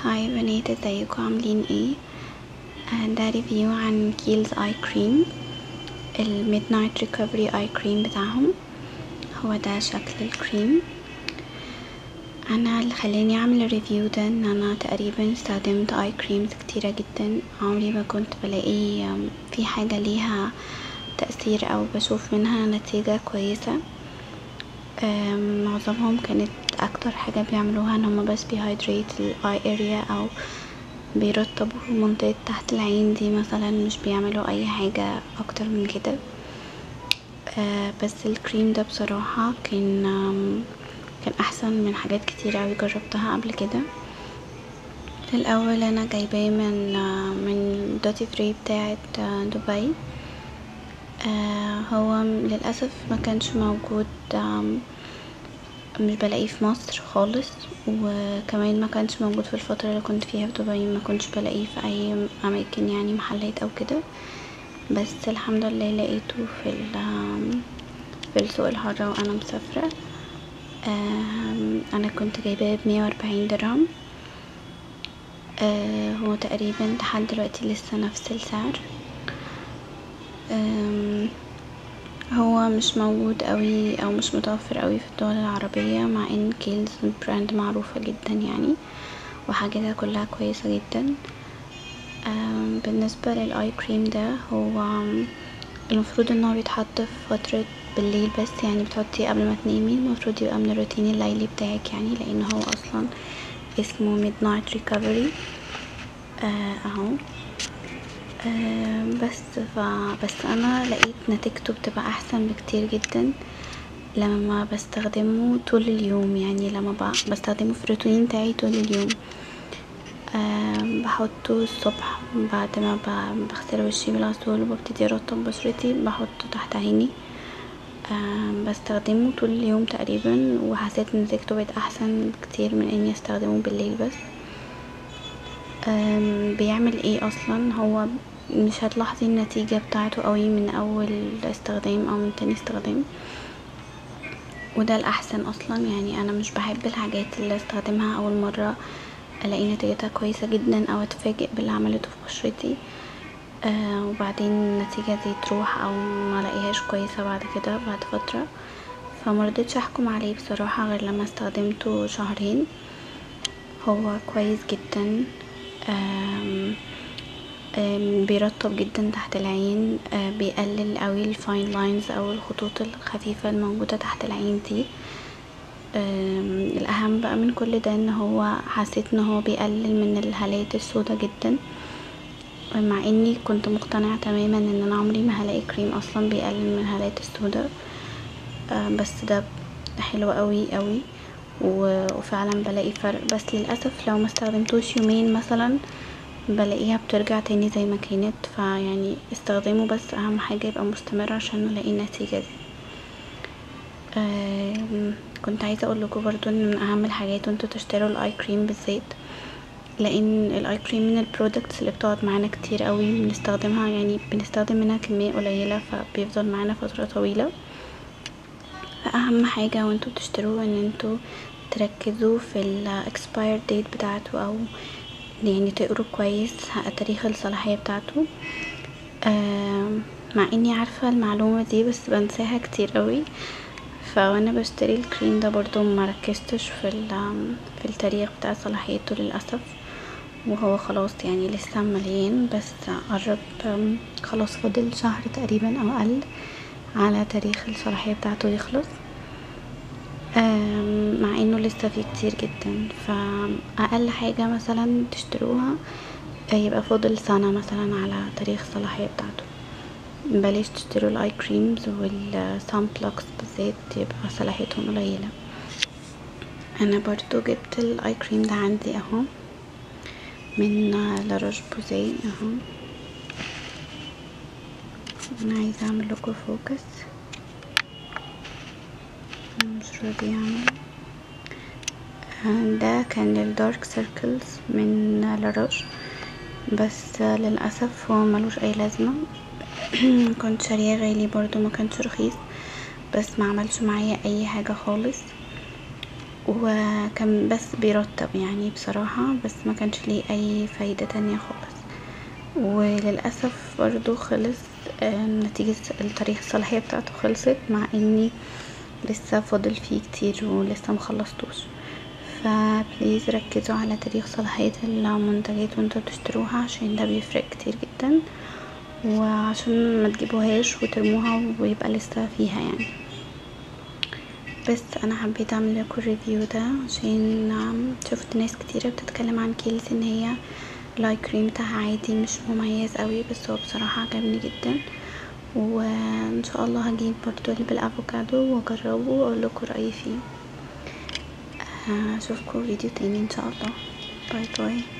هاي بنات ازيكم عاملين ايه آه، ده ريفيو عن كيلز اي كريم الميد نايت ريكفري اي كريم بتاعهم هو ده شكل الكريم انا اللي خلاني اعمل الريفيو ده ان انا تقريبا استخدمت اي كريمز كتيرة جدا عمري ما كنت بلاقي آم، في حاجة ليها تأثير او بشوف منها نتيجة كويسة آم، معظمهم كانت اكتر حاجة بيعملوها ان هما بس بيهايدريت الاي اريا او بيرطبوا منطقة تحت العين دي مثلا مش بيعملوا اي حاجة اكتر من كده آه، بس الكريم ده بصراحة كان آم، كان احسن من حاجات كتير اوي جربتها قبل كده الاول انا جايباه من آه، من دوتي فري بتاعة آه، دبي آه، هو للاسف ما كانش موجود آم، مش بلاقيه في مصر خالص وكمان ما كانش موجود في الفترة اللي كنت فيها في دبي ما كنتش بلاقيه في اي اماكن يعني محلات او كده بس الحمد لله لقيته في ال- في السوق الحرة وانا مسافرة آم، انا كنت جايباه بمية واربعين درهم آه، هو تقريبا لحد دلوقتي لسه نفس السعر آم، هو مش موجود قوي او مش متوفر قوي في الدول العربية مع ان كيلز براند معروفة جدا يعني وحاجاتها كلها كويسة جدا آم، بالنسبة للاي كريم ده هو المفروض ان هو بيتحط في فترة بالليل بس يعني بتحطيه قبل ما تنامي المفروض يبقى من الروتين الليلي بتاعك يعني لان هو اصلا اسمه midnight recovery آه، اهو آه، بس ف بس انا لقيت نتيجته بتبقى احسن بكتير جدا لما بستخدمه طول اليوم يعني لما ب- بستخدمه في الروتين بتاعي طول اليوم آم، بحطه الصبح بعد ما ب- بغسل وشي بالغسول وببتدي ارطب بشرتي بحطه تحت عيني آم، بستخدمه طول اليوم تقريبا وحسيت ان نتيجته بقت احسن بكتير من اني استخدمه بالليل بس آم، بيعمل ايه اصلا هو مش هتلاحظي النتيجة بتاعته قوي من اول استخدام او من تاني استخدام وده الاحسن اصلا يعني انا مش بحب الحاجات اللي استخدمها اول مرة الاقي نتيجتها كويسة جدا او اتفاجئ باللي عملته في بشرتي آه وبعدين النتيجة دي تروح او ما الاقيهاش كويسة بعد كده بعد فترة فمرضتش احكم عليه بصراحة غير لما استخدمته شهرين هو كويس جدا آم آم، بيرطب جدا تحت العين آه، بيقلل قوي الفاين لاينز او الخطوط الخفيفة الموجودة تحت العين دي آم، الاهم بقى من كل ده ان هو حسيت ان هو بيقلل من الهالات السودا جدا مع اني كنت مقتنعة تماما ان انا عمري ما هلاقي كريم اصلا بيقلل من الهالات السودا آه، بس ده حلو قوي قوي و- وفعلا بلاقي فرق بس للاسف لو ما استخدمتوش يومين مثلا بلاقيها بترجع تاني زي ما كانت فيعني استخدمه بس اهم حاجة يبقى مستمر عشان الاقي النتيجة دي آم، كنت عايزة اقول لكم برضو ان من اهم الحاجات وانتوا تشتروا الاي كريم بالذات لان الاي كريم من البرودكتس اللي بتقعد معانا كتير قوي بنستخدمها يعني بنستخدم منها كمية قليلة فبيفضل معانا فترة طويلة فاهم حاجة وانتوا بتشتروه ان انتوا تركزوا في ال expired date بتاعته او يعني تقروا كويس تاريخ الصلاحية بتاعته آم، مع اني عارفة المعلومة دي بس بنساها كتير قوي فوانا بشتري الكريم ده برضو ما ركزتش في ال- في التاريخ بتاع صلاحيته للاسف وهو خلاص يعني لسه مليان بس قرب آم، خلاص فاضل شهر تقريبا او اقل على تاريخ الصلاحية بتاعته يخلص آم، مع انه لسه فيه كتير جدا فاقل حاجة مثلا تشتروها آه، يبقى فاضل سنة مثلا على تاريخ الصلاحية بتاعته بلاش تشتروا الاي كريمز والسان بلوكس بالذات يبقى صلاحيتهم قليلة انا برضو جبت الاي كريم ده عندي اهو من لاروش بوزي اهو انا عايزة اعمل لكم فوكس مش راضي يعمل آه، ده كان للدارك سيركلز من لاروش بس آه، للاسف هو ملوش اي لازمه كنت شاريه غالي برضو ما كانش رخيص بس ما عملش معايا اي حاجه خالص وكان بس بيرطب يعني بصراحة بس ما كانش ليه اي فايدة تانية خالص وللأسف برضو خلص نتيجة تاريخ الصلاحية بتاعته خلصت مع اني لسه فاضل فيه كتير ولسه مخلصتوش فبليز ركزوا على تاريخ صلاحية المنتجات وانتوا بتشتروها عشان ده بيفرق كتير جدا وعشان ما تجيبوهاش وترموها ويبقى لسه فيها يعني بس انا حبيت اعمل لكم الريفيو ده عشان شفت ناس كتيرة بتتكلم عن كيلز ان هي الاي كريم بتاعها عادي مش مميز قوي بس هو بصراحة عجبني جدا وان شاء الله هجيب برضو اللي بالافوكادو واجربه واقول لكم رايي فيه اشوفكم فيديو تاني ان شاء الله باي باي